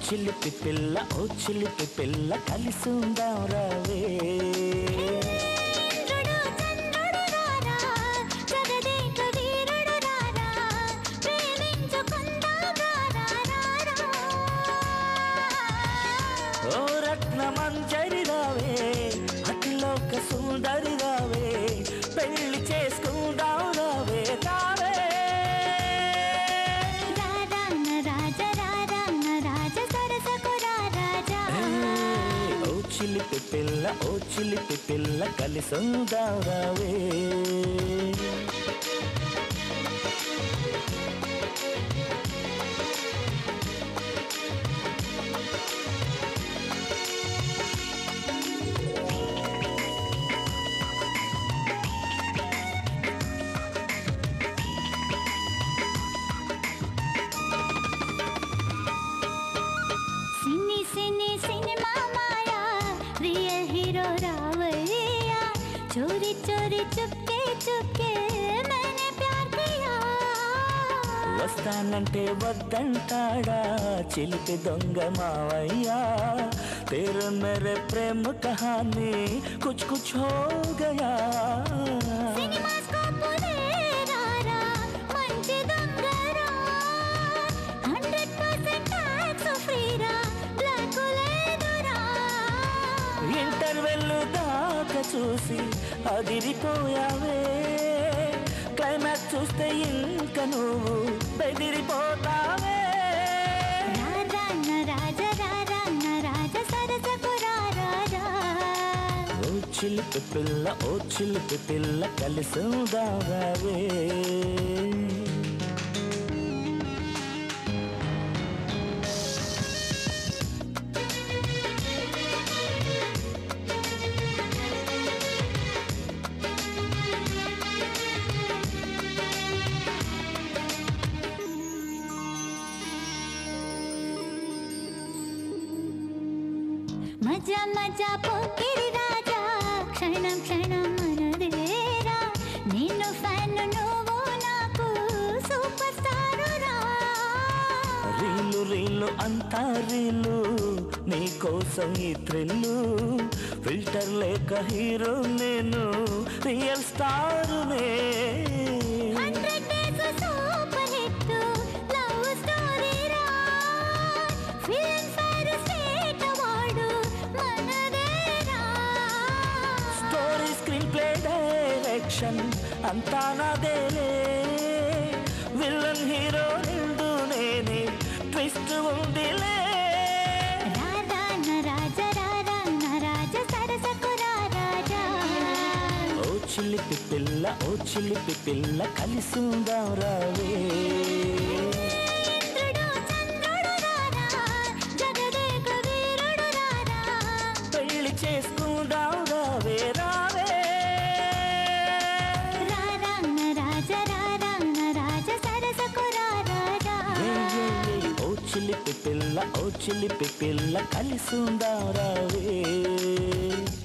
చిలిపి పిల్ల ఓ చిలిపి పిల్ల కలిసి ఉందాం రావే ఇంద్రుడు చంద్రుడు రారా జగదేక వీరుడు రారా ప్రేమించుకుందాం రారా రారా ఓ రత్న మంజరి రావే అతిలోక సుందరి రావే పెళ్లి చేసుకుందాం రావే రావే రారాన్న రాజ రారాన్న రాజ సరసకు రారాజా ఓ చిలిపి పిల్ల ఓ చిలిపి పిల్ల కలిసి ఉందాం రావే సిన్ని సిన్ని సినిమా మాయా రియల్ హీరో రావయ్యా చోరీ చోరీ చుప్కే చుప్కే मैंने प्यार किया వస్తానంటే వద్దంటాడా చిలిపి దొంగ మావయ్యా తేరే మేరే ప్రేమ కహానీ కుచ్ కుచ్ హో గయా సినిమా స్కోపులే రారా మంచి దొంగరా 100% ట్యాక్స్ ఫ్రీరా బ్లాక్ లేదురా ఇంటర్వెల్ దాకా చూసి అదిరిపోయావే క్లైమాక్స్ చూస్తే ఇంక నువ్వు బెదిరిపోతావే రారాన్న రాజ రారాన్న రాజ సరసకు రారాజా ఓ చిలిపి పిల్ల ఓ చిలిపి పిల్ల కలిసి ఉందాం రావే మజా మజా పోకిరి రాజా క్షణం క్షణం మనదేరా నేను ఫ్యాన్ నువ్వు నాకు సూపర్ స్టార్ రా రీలు రీలు అంతా రీలు నీ కోసం ఈ థ్రిల్లు ఫిల్టర్ లేక హీరో నేను రియల్ స్టారునే hundred days super hit love story రా ఫిల్మ్ ఫేర్ స్టేట్ అవార్డు మనదేరా స్టోరీ స్క్రీన్ ప్లే డైరెక్షన్ అంతా నాదేలే విలన్ హీరో రెండు నేనే ట్విస్ట్ ఉందిలే రారాన్న రాజ రారాన్న రాజ సరసకు రారాజా ఓ చిలిపి పిల్ల ఓ చిలిపి పిల్ల కలిసి ఉందాం రావే ఇంద్రుడు చంద్రుడు రారా జగదేక వీరుడు రారా పెళ్లి చేసుకుందాం రావే రావే రారాన్న రాజ రారాన్న రాజ సరసకు రారాజా ఏ, ఏ, ఏ, ఓ చిలిపి పిల్ల ఓ చిలిపి పిల్ల కలిసి ఉందాం రావే